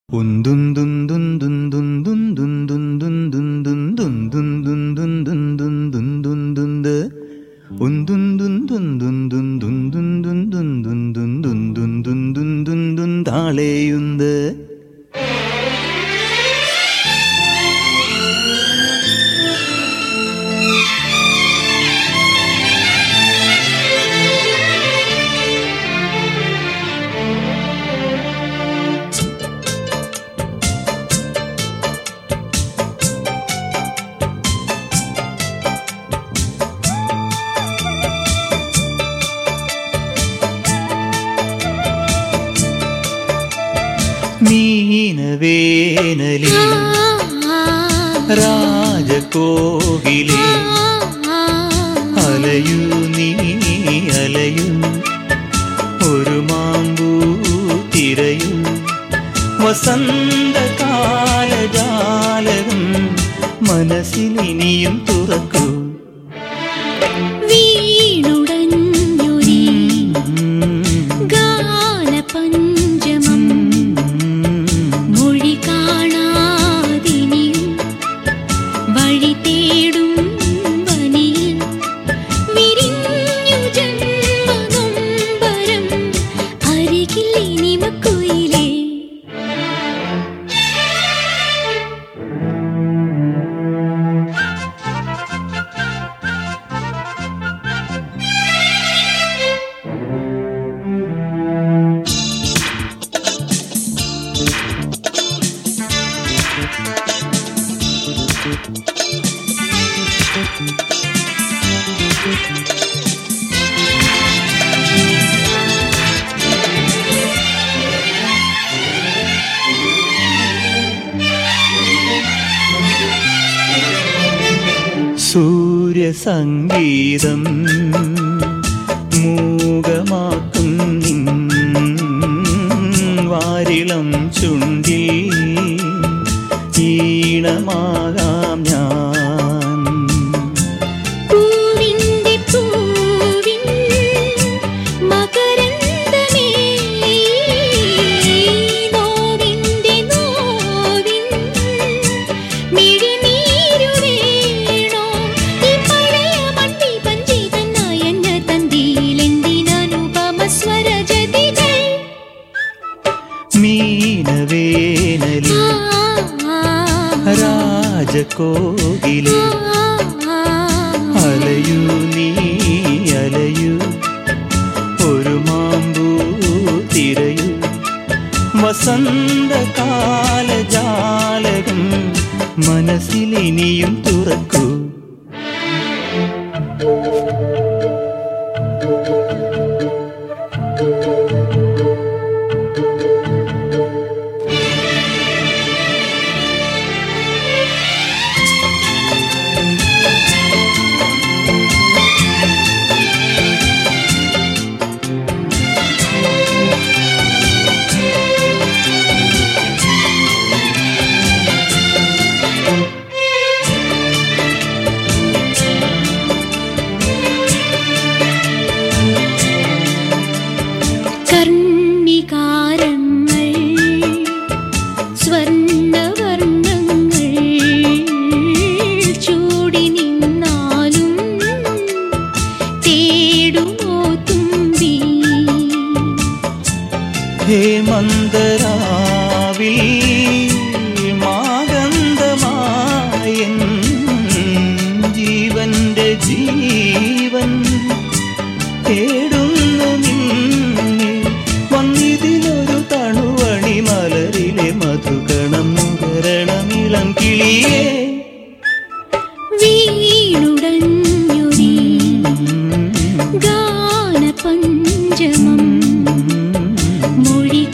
താളേയുണ്ട് മീനവേനലിൽ രാജകോകിലേ അലയൂ നീ അലയൂ ഒരു മാമ്പൂ തിരയൂ വസന്തകാലജാലകം മനസ്സിലിനിയും തുറക്കൂ വീണുടഞ്ഞൊരീ ഗാനപഞ്ചമം മൊഴി കാണാതിനിയും വഴി തേടും വനിയിൽ വിരിഞ്ഞു ജന്മനൊമ്പരം അരികിൽ ഇനിമക്കുയിലേ സൂര്യസംഗീതം മൂകമാക്കും നിൻ വാരിളം ചുണ്ടിൽ ഈണമാകാം ഞാൻ പൂവിന്റെ പൂവിൻ മകരന്ദമേ നോവിന്റെ നോവിൻ മിഴിനീരു വീണോ ഈ പഴയ മണ്ണി പഞ്ചി തന്നായഞ്ഞ തന്തിയിലെന്തിനനുപമ സ്വരജതികൾ മീനവേനലിൽ രാജകോകിലേ അലയൂ നീ അലയൂ ഒരു മാമ്പൂ തിരയൂ വസന്തകാലജാലകം മനസ്സിലിനിയും തുറക്കൂ കർണികാരങ്ങൾ സ്വർണ്ണവർണ്ണങ്ങൾ ചൂടി നിന്നാലും തേടുമോ തുമ്പി ഹേമന്തരാവിൽ മാഗന്ധമായൻ ജീവന്റെ ജീവൻ തേടുന്നു നിന്നെ വന്നിതിലൊരു തണുവണി മലരിലെ മധുകണം മുകരണമിളം കിളിയേ വീണുടഞ്ഞൊരീ ഗാനപഞ്ചമം മൊഴി